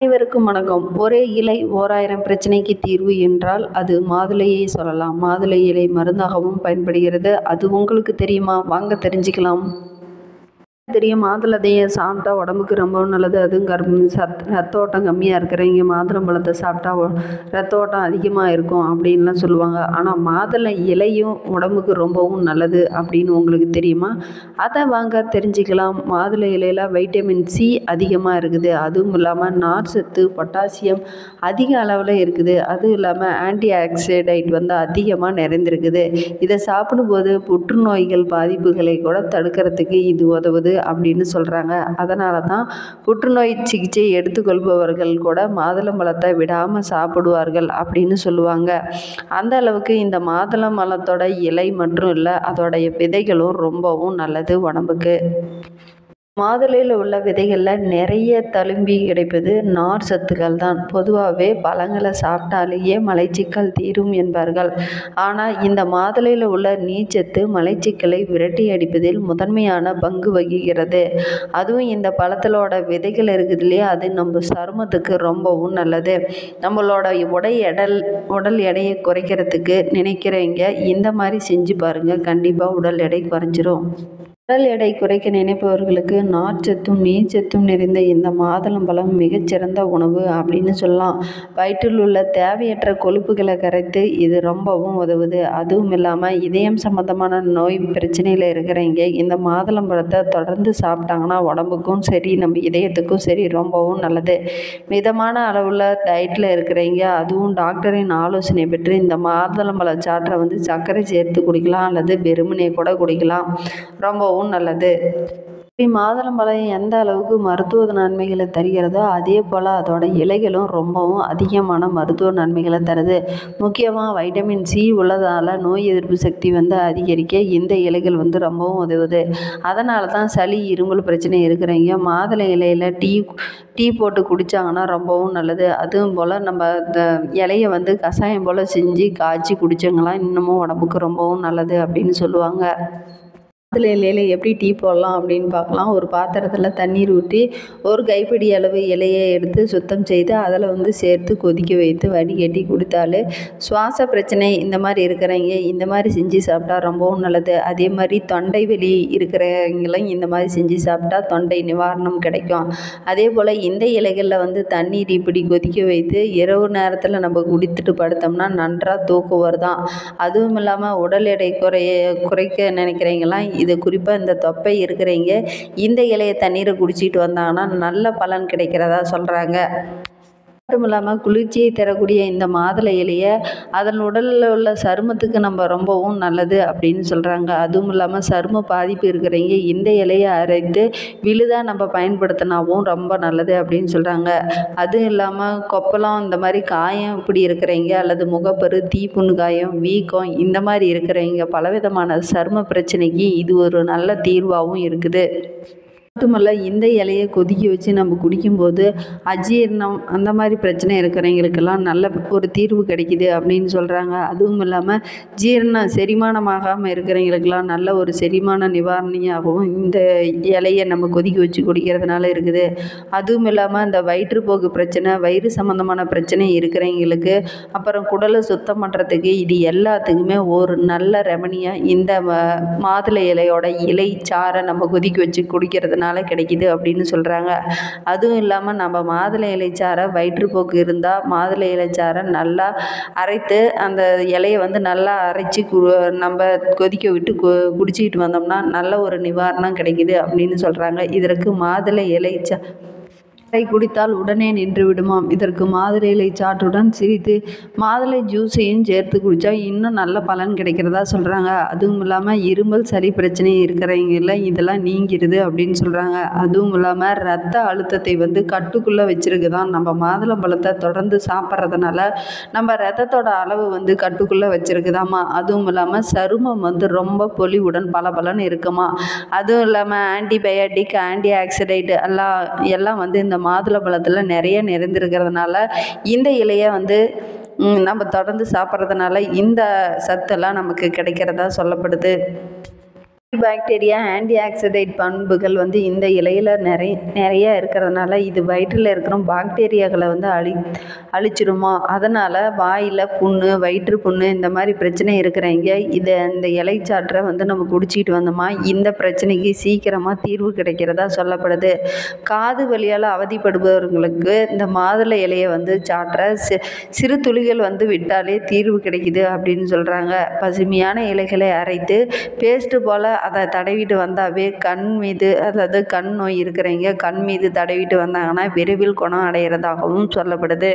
அனைவருக்கும் வணக்கம் ஒரே இலை ஓராயிரம் பிரச்சனைக்கு தீர்வு என்றால் அது மாதுளையை சொல்லலாம் மாதுளை இலை மருந்தாகவும் பயன்படுகிறது அது உங்களுக்கு தெரியுமா வாங்க தெரிஞ்சுக்கலாம் தெரியும் மாதுளத்தையை சாப்பிட்டா உடம்புக்கு ரொம்பவும் நல்லது அதுவும் கர்ப்ப சத் ரத்த ஓட்டம் கம்மியாக இருக்கிறவங்க மாதுளம்பழத்தை சாப்பிட்டா ஒ- ரத்த ஓட்டம் அதிகமாக இருக்கும் அப்படின்லாம் சொல்லுவாங்க ஆனால் மாதுளை இலையும் உடம்புக்கு ரொம்பவும் நல்லது அப்படின்னு உங்களுக்கு தெரியுமா அதை வாங்க தெரிஞ்சுக்கலாம் மாதுளை இலையில் வைட்டமின் சி அதிகமாக இருக்குது அதுவும் இல்லாமல் நார் சத்து பொட்டாசியம் அதிக அளவில் இருக்குது அதுவும் இல்லாமல் ஆன்டி ஆக்சிடைட் வந்து அதிகமாக நிறைந்திருக்குது இதை சாப்பிடும்போது புற்றுநோய்கள் பாதிப்புகளை கூட தடுக்கிறதுக்கு இது உதவுது அப்படின்னு சொல்கிறாங்க அதனால தான் புற்றுநோய் சிகிச்சை எடுத்துக்கொள்பவர்கள் கூட மாதுளம்பழத்தை விடாமல் சாப்பிடுவார்கள் அப்படின்னு சொல்லுவாங்க அந்த அளவுக்கு இந்த மாதுளம்பழத்தோட இலை மட்டும் இல்லை அதோடைய விதைகளும் ரொம்பவும் நல்லது உடம்புக்கு மாதுளையில் உள்ள விதைகளில் நிறைய தழும்பி கிடைப்பது நார் சத்துக்கள் தான் பொதுவாகவே பழங்களை சாப்பிட்டாலேயே மலைச்சிக்கல் தீரும் என்பார்கள் ஆனால் இந்த மாதுளையில் உள்ள நீர்ச்சத்து மலைச்சிக்கலை விரட்டி அடிப்பதில் முதன்மையான பங்கு வகிக்கிறது அதுவும் இந்த பழத்திலோட விதைகள் இருக்குது இல்லையா அது நம்ம சருமத்துக்கு ரொம்பவும் நல்லது நம்மளோட உடை எடல் உடல் எடையை குறைக்கிறதுக்கு நினைக்கிறவங்க இந்த மாதிரி செஞ்சு பாருங்கள் கண்டிப்பாக உடல் எடை குறைஞ்சிரும் உடல் எடை குறைக்க நினைப்பவர்களுக்கு நார்ச்சத்தும் நீர்ச்சத்தும் நிறைந்த இந்த மாதுளம்பழம் மிகச்சிறந்த உணவு அப்படின்னு சொல்லலாம் வயிற்றில் உள்ள தேவையற்ற கொழுப்புகளை கரைத்து இது ரொம்பவும் உதவுது அதுவும் இல்லாமல் இதயம் சம்மந்தமான நோய் பிரச்சனையில் இருக்கிறவங்க இந்த மாதுளம்பழத்தை தொடர்ந்து சாப்பிட்டாங்கன்னா உடம்புக்கும் சரி நம்ம இதயத்துக்கும் சரி ரொம்பவும் நல்லது மிதமான அளவில் டயட்டில் இருக்கிறவங்க அதுவும் டாக்டரின் ஆலோசனை பெற்று இந்த மாதுளம்பழ சாற்றை வந்து சர்க்கரை சேர்த்து குடிக்கலாம் அல்லது வெறுமனே கூட குடிக்கலாம் ரொம்பவும் நல்லது இப்படி மாதுளம்பழம் எந்த அளவுக்கு மருத்துவ நன்மைகளை தருகிறதோ அதே போல் அதோட இலைகளும் ரொம்பவும் அதிகமான மருத்துவ நன்மைகளை தருது முக்கியமாக வைட்டமின் சி உள்ளதால் நோய் எதிர்ப்பு சக்தி வந்து அதிகரிக்க இந்த இலைகள் வந்து ரொம்பவும் உதவுது அதனால தான் சளி இருமல் பிரச்சனை இருக்கிறவங்க மாதுளை இலையில் டீ டீ போட்டு குடித்தாங்கன்னா ரொம்பவும் நல்லது அதுவும் போல் நம்ம இந்த இலையை வந்து கஷாயம் போல் செஞ்சு காய்ச்சி குடித்தவங்களாம் இன்னமும் உடம்புக்கு ரொம்பவும் நல்லது அப்படின்னு சொல்லுவாங்க மாதுளை இலையில் எப்படி டீ போடலாம் அப்படின்னு பார்க்கலாம் ஒரு பாத்திரத்தில் தண்ணீர் ஊற்றி ஒரு கைப்பிடி அளவு இலையை எடுத்து சுத்தம் செய்து அதில் வந்து சேர்த்து கொதிக்க வைத்து வடிகட்டி குடித்தாலே சுவாச பிரச்சனை இந்த மாதிரி இருக்கிறவங்க இந்த மாதிரி செஞ்சு சாப்பிட்டா ரொம்பவும் நல்லது அதே மாதிரி தொண்டை வலி இருக்கிறவங்களும் இந்த மாதிரி செஞ்சு சாப்பிட்டா தொண்டை நிவாரணம் கிடைக்கும் அதே போல் இந்த இலைகளில் வந்து தண்ணீர் இப்படி கொதிக்க வைத்து இரவு நேரத்தில் நம்ம குடித்துட்டு படுத்தோம்னா நன்றாக தூக்கம் வருதாம் அதுவும் இல்லாமல் உடல் எடை குறைய குறைக்க நினைக்கிறவங்கலாம் இது குறிப்பாக இந்த தொப்பை இருக்கிறவங்க இந்த இலைய தண்ணீரை குடிச்சிட்டு வந்தாங்கன்னா நல்ல பலன் கிடைக்கிறதா சொல்கிறாங்க மட்டும் இல்லாமல் குளிர்ச்சியை தரக்கூடிய இந்த மாதுளை இலையை அதன் உடலில் உள்ள சருமத்துக்கு நம்ம ரொம்பவும் நல்லது அப்படின்னு சொல்கிறாங்க அதுவும் இல்லாமல் சரும பாதிப்பு இருக்கிறவங்க இந்த இலையை அரைத்து விழுதாக நம்ம பயன்படுத்தினாவும் ரொம்ப நல்லது அப்படின்னு சொல்கிறாங்க அதுவும் இல்லாமல் கொப்பளம் இந்த மாதிரி காயம் இப்படி இருக்கிறவங்க அல்லது முகப்பரு தீப்புண்ணு காயம் வீக்கம் இந்த மாதிரி இருக்கிறவங்க பலவிதமான சரும பிரச்சனைக்கு இது ஒரு நல்ல தீர்வாகவும் இருக்குது மட்டுமல்ல இந்த இலையை கொதிக்க வச்சு நம்ம குடிக்கும்போது அஜீரணம் அந்த மாதிரி பிரச்சனை இருக்கிறவங்களுக்கெல்லாம் நல்ல ஒரு தீர்வு கிடைக்குது அப்படின்னு சொல்கிறாங்க அதுவும் இல்லாமல் ஜீரணம் செரிமானமாகாமல் இருக்கிறவங்களுக்கெல்லாம் நல்ல ஒரு செரிமான நிவாரணியாகவும் இந்த இலையை நம்ம கொதிக்க வச்சு குடிக்கிறதுனால இருக்குது அதுவும் இல்லாமல் இந்த வயிற்றுப்போக்கு பிரச்சனை வயிறு சம்மந்தமான பிரச்சனை இருக்கிறவங்களுக்கு அப்புறம் குடலை சுத்தம் பண்ணுறதுக்கு இது எல்லாத்துக்குமே ஒரு நல்ல ரெமனியாக இந்த ம- மாதுளை இலையோட இலை சாறை நம்ம கொதிக்க வச்சு குடிக்கிறதுனால கிடைக்குது அப்படின்னு சொல்கிறாங்க அதுவும் இல்லாமல் நம்ம மாதுளை இலைச்சாறை வயிற்றுப்போக்கு இருந்தால் மாதுளை இலைச்சாறை நல்லா அரைத்து அந்த இலையை வந்து நல்லா அரைச்சி கு நம்ம கொதிக்க விட்டு கு குடிச்சிக்கிட்டு வந்தோம்னா நல்ல ஒரு நிவாரணம் கிடைக்குது அப்படின்னு சொல்கிறாங்க இதற்கு மாதுளை இலைச்சா இலை குடித்தால் உடனே நின்று விடுமாம் இதற்கு மாதுளை இலை சாற்றுடன் சிரித்து மாதுளை ஜூஸையும் சேர்த்து குடித்தா இன்னும் நல்ல பலன் கிடைக்கிறதா சொல்கிறாங்க அதுவும் இல்லாமல் இருமல் சளி பிரச்சனை இருக்கிறவங்கள இதெல்லாம் நீங்கிருது அப்படின்னு சொல்கிறாங்க அதுவும் இல்லாமல் ரத்த அழுத்தத்தை வந்து கட்டுக்குள்ளே வச்சிருக்குதான் நம்ம மாதுளம்பழத்தை தொடர்ந்து சாப்பிட்றதுனால நம்ம ரத்தத்தோட அளவு வந்து கட்டுக்குள்ளே வச்சிருக்குதாம்மா அதுவும் இல்லாமல் சருமம் வந்து ரொம்ப பொலிவுடன் பளபளன்னு இருக்குமா அதுவும் இல்லாமல் ஆன்டிபயாட்டிக் ஆன்டி ஆக்சிடைட் எல்லாம் எல்லாம் வந்து இந்த மாதுளை பழத்தில் நிறைய நிறைந்திருக்கிறதுனால இந்த இலையை வந்து ம், நம்ம தொடர்ந்து சாப்பிட்றதுனால இந்த சத்தெல்லாம் நமக்கு கிடைக்கிறதா சொல்லப்படுது பாக்டீரியா ஆன்டி ஆக்சிடைட் பண்புகள் வந்து இந்த இலையில் நிறைய நிறைய இருக்கிறதுனால இது வயிற்றில் இருக்கிற பாக்டீரியாக்களை வந்து அழி அழிச்சிடுமா அதனால் வாயில் புண்ணு வயிற்று புண்ணு இந்த மாதிரி பிரச்சனை இருக்கிறவங்க இதை இந்த இலைச்சாற்றை வந்து நம்ம குடிச்சிட்டு வந்தோமா இந்த பிரச்சனைக்கு சீக்கிரமாக தீர்வு கிடைக்கிறதா சொல்லப்படுது காது வலியால் அவதிப்படுபவர்களுக்கு இந்த மாதுளை இலையை வந்து சாற்ற சி சிறு துளிகள் வந்து விட்டாலே தீர்வு கிடைக்குது அப்படின்னு சொல்கிறாங்க பசுமையான இலைகளை அரைத்து பேஸ்ட்டு போல் அதை தடவிட்டு வந்தாவே கண் மீது அதாவது கண் நோய் இருக்கிறவங்க கண் மீது தடவிட்டு வந்தாங்கன்னா விரைவில் குணம் அடைகிறதாகவும் சொல்லப்படுது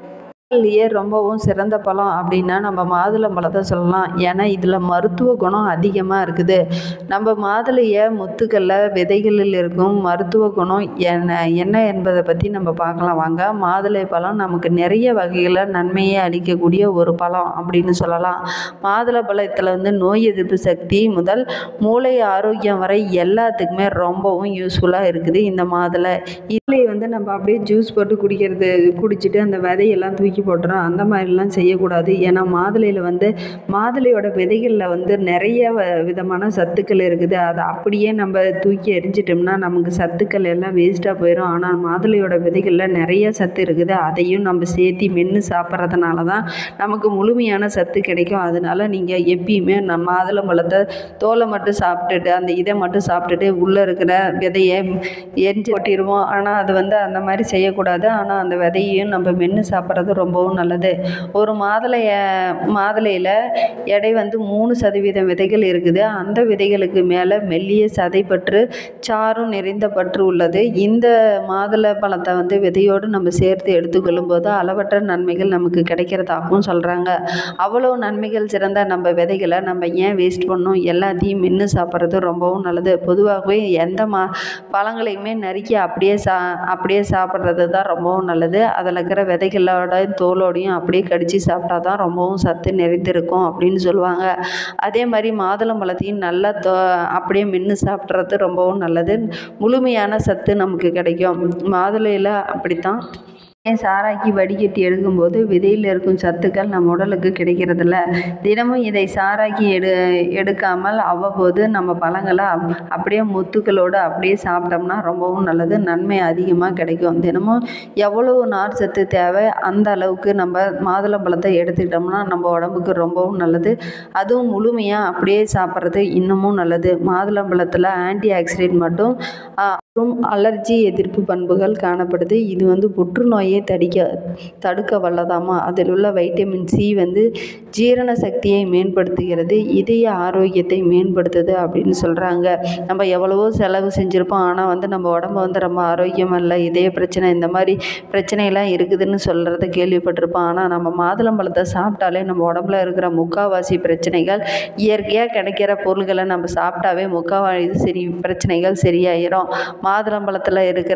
லேயே ரொம்பவும் சிறந்த பழம் அப்படின்னா நம்ம மாதுளம்பழத்தை சொல்லலாம் ஏன்னா இதில் மருத்துவ குணம் அதிகமாக இருக்குது நம்ம மாதுளையை முத்துக்களில் விதைகளில் இருக்கும் மருத்துவ குணம் என்ன என்ன என்பதை பற்றி நம்ம பார்க்கலாம் வாங்க மாதுளை பழம் நமக்கு நிறைய வகைகளில் நன்மையை அளிக்கக்கூடிய ஒரு பழம் அப்படின்னு சொல்லலாம் மாதுளை பழத்தில் வந்து நோய் எதிர்ப்பு சக்தி முதல் மூளை ஆரோக்கியம் வரை எல்லாத்துக்குமே ரொம்பவும் யூஸ்ஃபுல்லாக இருக்குது இந்த மாதுளை இதில் வந்து நம்ம அப்படியே ஜூஸ் போட்டு குடிக்கிறது குடிச்சிட்டு அந்த விதையெல்லாம் தூக்கி போட்டுறோம் அந்த மாதிரிலாம் செய்யக்கூடாது ஏன்னா மாதுளையில் வந்து மாதுளையோட விதைகளில் வந்து நிறைய வ விதமான சத்துக்கள் இருக்குது அதை அப்படியே நம்ம தூக்கி எரிஞ்சிட்டோம்னா நமக்கு சத்துக்கள் எல்லாம் வேஸ்ட்டாக போயிடும் ஆனால் மாதுளையோட விதைகளில் நிறைய சத்து இருக்குது அதையும் நம்ம சேர்த்தி மென்று சாப்பிட்றதுனால தான் நமக்கு முழுமையான சத்து கிடைக்கும் அதனால நீங்கள் எப்பயுமே நம்ம மாதுளம்பழத்தை தோலை மட்டும் சாப்பிட்டுட்டு அந்த இதை மட்டும் சாப்பிட்டுட்டு உள்ளே இருக்கிற விதையை எரிஞ்சு கொட்டிடுவோம் ஆனால் அது வந்து அந்த மாதிரி செய்யக்கூடாது ஆனால் அந்த விதையையும் நம்ம மென்று சாப்பிட்றது ரொம்பவும் நல்லது ஒரு மாதுளையை மாதுளையில் எடை வந்து மூணு சதவீதம் விதைகள் இருக்குது அந்த விதைகளுக்கு மேலே மெல்லிய சதைப்பற்று சாறும் நிறைந்த பற்று உள்ளது இந்த மாதுளை பழத்தை வந்து விதையோடு நம்ம சேர்த்து எடுத்துக்கொள்ளும் போது அளவற்ற நன்மைகள் நமக்கு கிடைக்கிறதாகவும் சொல்கிறாங்க அவ்வளோ நன்மைகள் சிறந்த நம்ம விதைகளை நம்ம ஏன் வேஸ்ட் பண்ணணும் எல்லாத்தையும் மென்று சாப்பிட்றது ரொம்பவும் நல்லது பொதுவாகவே எந்த மா பழங்களையுமே நறுக்கி அப்படியே சா அப்படியே சாப்பிட்றது தான் ரொம்பவும் நல்லது அதில் இருக்கிற விதைகளோட தோலோடையும் அப்படியே கடித்து சாப்பிட்டா தான் ரொம்பவும் சத்து நிறைந்திருக்கும் அப்படின்னு சொல்லுவாங்க அதே மாதிரி மாதுளம்பழத்தையும் நல்லா தோ அப்படியே மென்று சாப்பிட்றது ரொம்பவும் நல்லது முழுமையான சத்து நமக்கு கிடைக்கும் மாதுளையில் அப்படித்தான் சாராக்கி வடிகட்டி எடுக்கும்போது விதையில் இருக்கும் சத்துக்கள் நம்ம உடலுக்கு கிடைக்கிறதில்ல தினமும் இதை சாராக்கி எடு எடுக்காமல் அவ்வப்போது நம்ம பழங்களை அப் அப்படியே முத்துக்களோடு அப்படியே சாப்பிட்டோம்னா ரொம்பவும் நல்லது நன்மை அதிகமாக கிடைக்கும் தினமும் எவ்வளவு நார் சத்து தேவை அந்த அளவுக்கு நம்ம மாதுளம்பழத்தை எடுத்துக்கிட்டோம்னா நம்ம உடம்புக்கு ரொம்பவும் நல்லது அதுவும் முழுமையாக அப்படியே சாப்பிட்றது இன்னமும் நல்லது மாதுளம்பழத்தில் ஆன்டி ஆக்சிடென்ட் மட்டும் மற்றும் அலர்ஜி எதிர்ப்பு பண்புகள் காணப்படுது இது வந்து புற்றுநோயை தடிக்க தடுக்க வல்லதாமா அதில் உள்ள வைட்டமின் சி வந்து ஜீரண சக்தியை மேம்படுத்துகிறது இதய ஆரோக்கியத்தை மேம்படுத்துது அப்படின்னு சொல்கிறாங்க நம்ம எவ்வளவோ செலவு செஞ்சுருப்போம் ஆனால் வந்து நம்ம உடம்பு வந்து ரொம்ப ஆரோக்கியம் இல்லை இதய பிரச்சனை இந்த மாதிரி பிரச்சனையெல்லாம் இருக்குதுன்னு சொல்கிறத கேள்விப்பட்டிருப்போம் ஆனால் நம்ம மாதுளம்பழத்தை சாப்பிட்டாலே நம்ம உடம்புல இருக்கிற முக்கால்வாசி பிரச்சனைகள் இயற்கையாக கிடைக்கிற பொருள்களை நம்ம சாப்பிட்டாவே முக்கால்வாசி சரி பிரச்சனைகள் சரியாயிரும் மாதுளம்பழத்தில் இருக்கிற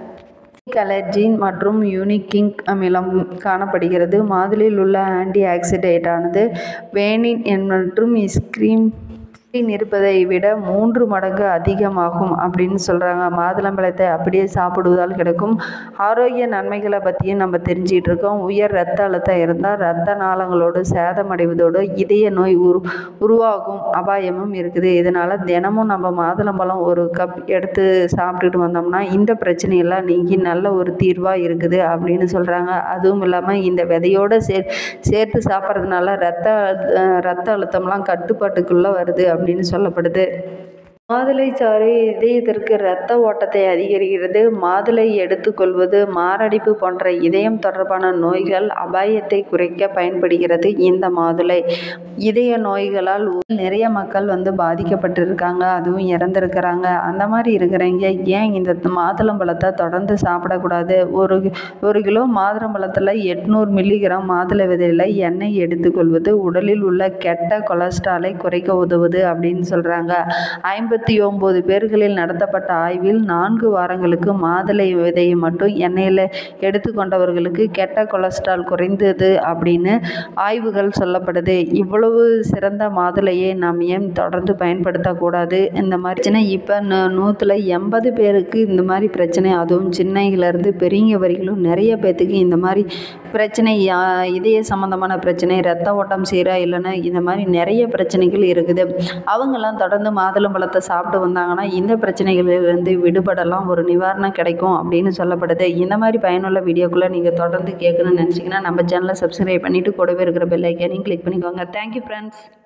அலர்ஜின் மற்றும் யூனிக்கிங் அமிலம் காணப்படுகிறது மாதுளையில் உள்ள ஆன்டி ஆக்சிடேட்டானது வேனின் மற்றும் ஸ்கிரீம் இருப்பதை விட மூன்று மடங்கு அதிகமாகும் அப்படின்னு சொல்கிறாங்க மாதுளம்பழத்தை அப்படியே சாப்பிடுவதால் கிடைக்கும் ஆரோக்கிய நன்மைகளை பற்றியும் நம்ம தெரிஞ்சிகிட்டு இருக்கோம் உயர் ரத்த அழுத்தம் இருந்தால் ரத்த நாளங்களோடு சேதமடைவதோடு இதய நோய் உரு உருவாகும் அபாயமும் இருக்குது இதனால் தினமும் நம்ம மாதுளம்பழம் ஒரு கப் எடுத்து சாப்பிட்டுட்டு வந்தோம்னா இந்த பிரச்சனையெல்லாம் நீங்கி நல்ல ஒரு தீர்வாக இருக்குது அப்படின்னு சொல்கிறாங்க அதுவும் இல்லாமல் இந்த விதையோடு சே சேர்த்து சாப்பிட்றதுனால ரத்த ரத்த அழுத்தம்லாம் கட்டுப்பாட்டுக்குள்ளே வருது அப்படின்னு சொல்லப்படுது மாதுளை சாறு இதயத்திற்கு இரத்த ஓட்டத்தை அதிகரிக்கிறது மாதுளை எடுத்துக்கொள்வது மாரடைப்பு போன்ற இதயம் தொடர்பான நோய்கள் அபாயத்தை குறைக்க பயன்படுகிறது இந்த மாதுளை இதய நோய்களால் நிறைய மக்கள் வந்து பாதிக்கப்பட்டிருக்காங்க அதுவும் இறந்துருக்கிறாங்க அந்த மாதிரி இருக்கிறவங்க ஏன் இந்த மாதுளம்பழத்தை தொடர்ந்து சாப்பிடக்கூடாது ஒரு ஒரு கிலோ மாதுளம்பழத்தில் எட்நூறு மில்லிகிராம் மாதுளை விதையில் எண்ணெய் எடுத்துக்கொள்வது உடலில் உள்ள கெட்ட கொலஸ்ட்ராலை குறைக்க உதவுது அப்படின்னு சொல்கிறாங்க ஐம்பது அறுபத்தி ஒம்பது பேர்களில் நடத்தப்பட்ட ஆய்வில் நான்கு வாரங்களுக்கு மாதுளை விதையை மட்டும் எண்ணெயில் எடுத்துக்கொண்டவர்களுக்கு கெட்ட கொலஸ்ட்ரால் குறைந்தது அப்படின்னு ஆய்வுகள் சொல்லப்படுது இவ்வளவு சிறந்த மாதுளையை நாம் ஏன் தொடர்ந்து பயன்படுத்தக்கூடாது இந்த மாதிரி பிரச்சனை இப்போ நூற்றில் எண்பது பேருக்கு இந்த மாதிரி பிரச்சனை அதுவும் சின்னையிலேருந்து பெரியவங்க வரைக்கும் நிறைய பேர்த்துக்கு இந்த மாதிரி பிரச்சனை யா- இதய சம்மந்தமான பிரச்சனை ரத்த ஓட்டம் சீராக இல்லைன்னா இந்த மாதிரி நிறைய பிரச்சனைகள் இருக்குது அவங்கெல்லாம் தொடர்ந்து மாதுளம்பழத்தை சாப்பிட்டு வந்தாங்கன்னா இந்த பிரச்சனைகளிலிருந்து விடுபடலாம் ஒரு நிவாரணம் கிடைக்கும் அப்படின்னு சொல்லப்படுது இந்த மாதிரி பயனுள்ள வீடியோக்குள்ளே நீங்கள் தொடர்ந்து கேட்கணும்னு நினச்சிங்கன்னா நம்ம சேனலை சப்ஸ்கிரைப் பண்ணிவிட்டு கூடவே இருக்கிற பெல் ஐக்கானையும் கிளிக் பண்ணிக்கோங்க தேங்க்யூ ஃப்ரெண்ட்ஸ்